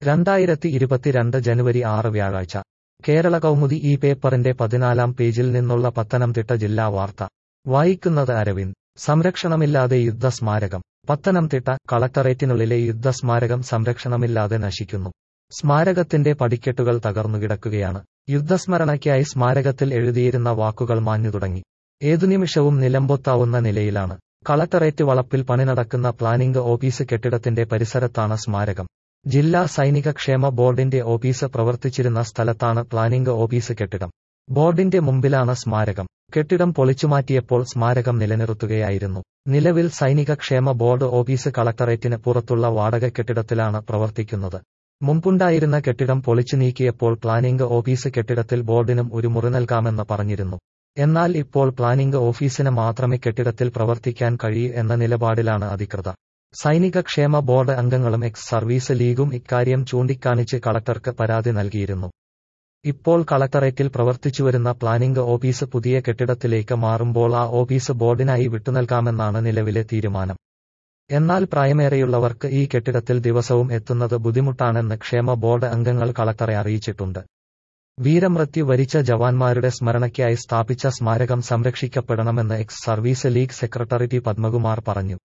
രണ്ടായിരത്തി ഇരുപത്തിരണ്ട് ജനുവരി ആറ് വ്യാഴാഴ്ച കേരള കൗമുദി ഈ പേപ്പറിന്റെ പതിനാലാം പേജിൽ നിന്നുള്ള പത്തനംതിട്ട ജില്ലാ വാർത്ത വായിക്കുന്നത് അരവിന്ദ് സംരക്ഷണമില്ലാതെ യുദ്ധസ്മാരകം പത്തനംതിട്ട കളക്ടറേറ്റിനുള്ളിലെ യുദ്ധസ്മാരകം സംരക്ഷണമില്ലാതെ നശിക്കുന്നു സ്മാരകത്തിന്റെ പടിക്കെട്ടുകൾ തകർന്നുകിടക്കുകയാണ് യുദ്ധസ്മരണയ്ക്കായി സ്മാരകത്തിൽ എഴുതിയിരുന്ന വാക്കുകൾ മാഞ്ഞു തുടങ്ങി ഏതു നിമിഷവും നിലംപൊത്താവുന്ന നിലയിലാണ് കളക്ടറേറ്റ് വളപ്പിൽ പണി നടക്കുന്ന പ്ലാനിംഗ് ഓഫീസ് കെട്ടിടത്തിന്റെ പരിസരത്താണ് സ്മാരകം ജില്ലാ സൈനിക ക്ഷേമ ബോർഡിന്റെ ഓഫീസ് പ്രവർത്തിച്ചിരുന്ന സ്ഥലത്താണ് പ്ലാനിംഗ് ഓഫീസ് കെട്ടിടം ബോർഡിന്റെ മുമ്പിലാണ് സ്മാരകം കെട്ടിടം പൊളിച്ചുമാറ്റിയപ്പോൾ സ്മാരകം നിലനിർത്തുകയായിരുന്നു നിലവിൽ സൈനിക ക്ഷേമ ബോർഡ് ഓഫീസ് കളക്ടറേറ്റിന് പുറത്തുള്ള വാടക കെട്ടിടത്തിലാണ് പ്രവർത്തിക്കുന്നത് മുമ്പുണ്ടായിരുന്ന കെട്ടിടം പൊളിച്ചു നീക്കിയപ്പോൾ പ്ലാനിംഗ് ഓഫീസ് കെട്ടിടത്തിൽ ബോർഡിനും ഒരു മുറി നൽകാമെന്ന് പറഞ്ഞിരുന്നു എന്നാൽ ഇപ്പോൾ പ്ലാനിംഗ് ഓഫീസിന് മാത്രമേ കെട്ടിടത്തിൽ പ്രവർത്തിക്കാൻ കഴിയൂ എന്ന നിലപാടിലാണ് അധികൃതർ സൈനിക ക്ഷേമ ബോർഡ് അംഗങ്ങളും എക്സ് സർവീസ് ലീഗും ഇക്കാര്യം ചൂണ്ടിക്കാണിച്ച് കളക്ടർക്ക് പരാതി നൽകിയിരുന്നു ഇപ്പോൾ കളക്ടറേറ്റിൽ പ്രവർത്തിച്ചുവരുന്ന പ്ലാനിംഗ് ഓഫീസ് പുതിയ കെട്ടിടത്തിലേക്ക് മാറുമ്പോൾ ആ ഓഫീസ് ബോർഡിനായി വിട്ടുനൽകാമെന്നാണ് നിലവിലെ തീരുമാനം എന്നാൽ പ്രായമേറെയുള്ളവർക്ക് ഈ കെട്ടിടത്തിൽ ദിവസവും എത്തുന്നത് ബുദ്ധിമുട്ടാണെന്ന് ക്ഷേമ ബോർഡ് അംഗങ്ങൾ കളക്ടറെ അറിയിച്ചിട്ടുണ്ട് വീരമൃത്യു വരിച്ച ജവാന്മാരുടെ സ്മരണയ്ക്കായി സ്ഥാപിച്ച സ്മാരകം സംരക്ഷിക്കപ്പെടണമെന്ന് ex service league secretary T Padmakumar പറഞ്ഞു